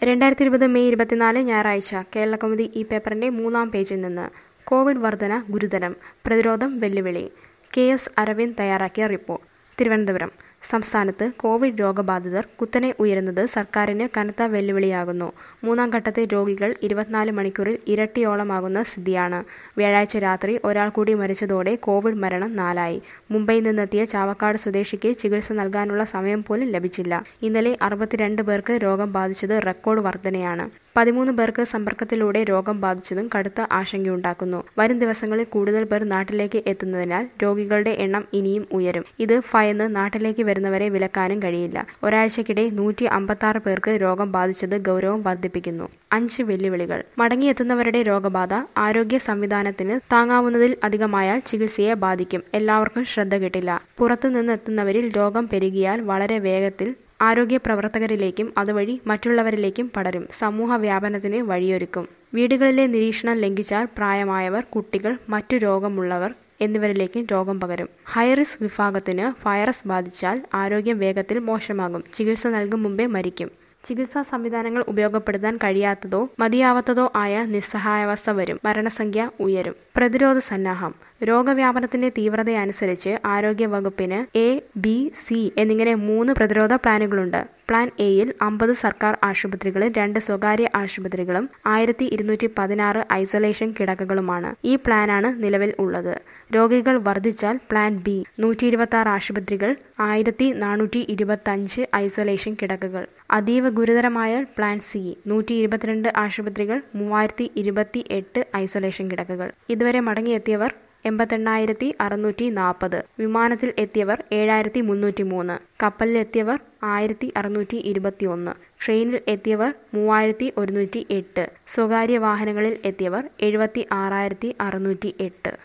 രണ്ടായിരത്തി ഇരുപത് മെയ് ഇരുപത്തിനാല് ഞായറാഴ്ച കേരളകൗമുദി ഈ പേപ്പറിന്റെ മൂന്നാം പേജിൽ നിന്ന് കോവിഡ് വർധന ഗുരുതരം പ്രതിരോധം വെല്ലുവിളി കെ എസ് അരവിന്ദ് തയ്യാറാക്കിയ റിപ്പോർട്ട് തിരുവനന്തപുരം സംസ്ഥാനത്ത് കോവിഡ് രോഗബാധിതർ കുത്തനെ ഉയരുന്നത് സർക്കാരിന് കനത്ത വെല്ലുവിളിയാകുന്നു മൂന്നാം ഘട്ടത്തെ രോഗികൾ ഇരുപത്തിനാല് മണിക്കൂറിൽ ഇരട്ടിയോളമാകുന്ന സ്ഥിതിയാണ് വ്യാഴാഴ്ച രാത്രി ഒരാൾ കൂടി മരിച്ചതോടെ കോവിഡ് മരണം നാലായി മുംബൈയിൽ നിന്നെത്തിയ ചാവക്കാട് സ്വദേശിക്ക് ചികിത്സ നൽകാനുള്ള സമയം പോലും ലഭിച്ചില്ല ഇന്നലെ അറുപത്തിരണ്ട് പേർക്ക് രോഗം ബാധിച്ചത് റെക്കോർഡ് വർധനയാണ് പതിമൂന്ന് പേർക്ക് സമ്പർക്കത്തിലൂടെ രോഗം ബാധിച്ചതും കടുത്ത ആശങ്കയുണ്ടാക്കുന്നു വരും ദിവസങ്ങളിൽ കൂടുതൽ പേർ നാട്ടിലേക്ക് എത്തുന്നതിനാൽ രോഗികളുടെ എണ്ണം ഇനിയും ഉയരും ഇത് ഭയന്ന് നാട്ടിലേക്ക് വരുന്നവരെ വിലക്കാനും കഴിയില്ല ഒരാഴ്ചക്കിടെ നൂറ്റി അമ്പത്തി പേർക്ക് രോഗം ബാധിച്ചത് ഗൗരവം വർദ്ധിപ്പിക്കുന്നു അഞ്ച് വെല്ലുവിളികൾ മടങ്ങിയെത്തുന്നവരുടെ രോഗബാധ ആരോഗ്യ സംവിധാനത്തിന് താങ്ങാവുന്നതിൽ അധികമായാൽ ചികിത്സയെ ബാധിക്കും എല്ലാവർക്കും ശ്രദ്ധ കിട്ടില്ല പുറത്തുനിന്ന് എത്തുന്നവരിൽ രോഗം പെരുകിയാൽ വളരെ വേഗത്തിൽ ആരോഗ്യ പ്രവർത്തകരിലേക്കും അതുവഴി മറ്റുള്ളവരിലേക്കും പടരും സമൂഹ വ്യാപനത്തിന് വഴിയൊരുക്കും വീടുകളിലെ നിരീക്ഷണം ലംഘിച്ചാൽ പ്രായമായവർ കുട്ടികൾ മറ്റു രോഗമുള്ളവർ എന്നിവരിലേക്കും രോഗം പകരും ഹൈറിസ്ക് വിഭാഗത്തിന് വൈറസ് ബാധിച്ചാൽ ആരോഗ്യം വേഗത്തിൽ മോശമാകും ചികിത്സ നൽകും മുമ്പേ മരിക്കും ചികിത്സാ സംവിധാനങ്ങൾ ഉപയോഗപ്പെടുത്താൻ കഴിയാത്തതോ മതിയാവാത്തതോ ആയ നിസ്സഹായാവസ്ഥ വരും മരണസംഖ്യ ഉയരും പ്രതിരോധ സന്നാഹം രോഗവ്യാപനത്തിന്റെ തീവ്രതയനുസരിച്ച് ആരോഗ്യ വകുപ്പിന് എ ബി സി എന്നിങ്ങനെ മൂന്ന് പ്രതിരോധ പ്ലാനുകളുണ്ട് പ്ലാൻ എയിൽ അമ്പത് സർക്കാർ ആശുപത്രികളും രണ്ട് സ്വകാര്യ ആശുപത്രികളും ആയിരത്തി ഇരുന്നൂറ്റി പതിനാറ് ഐസൊലേഷൻ കിടക്കകളുമാണ് ഈ പ്ലാനാണ് നിലവിൽ ഉള്ളത് രോഗികൾ വർദ്ധിച്ചാൽ പ്ലാൻ ബി നൂറ്റി ഇരുപത്തി ആറ് ആശുപത്രികൾ ആയിരത്തി നാനൂറ്റി ഇരുപത്തി അഞ്ച് ഐസൊലേഷൻ കിടക്കകൾ അതീവ ഗുരുതരമായാൽ പ്ലാൻ സി നൂറ്റി ഇരുപത്തിരണ്ട് ആശുപത്രികൾ മൂവായിരത്തി ഇരുപത്തി എട്ട് ഐസൊലേഷൻ കിടക്കകൾ ഇതുവരെ മടങ്ങിയെത്തിയവർ എൺപത്തെണ്ണായിരത്തി അറുന്നൂറ്റി നാൽപ്പത് വിമാനത്തിൽ എത്തിയവർ ഏഴായിരത്തി മുന്നൂറ്റി മൂന്ന് കപ്പലിൽ എത്തിയവർ ആയിരത്തി അറുന്നൂറ്റി ഇരുപത്തി ഒന്ന് ട്രെയിനിൽ എത്തിയവർ മൂവായിരത്തി ഒരുന്നൂറ്റി എട്ട് സ്വകാര്യ വാഹനങ്ങളിൽ എത്തിയവർ എഴുപത്തി ആറായിരത്തി അറുന്നൂറ്റി എട്ട്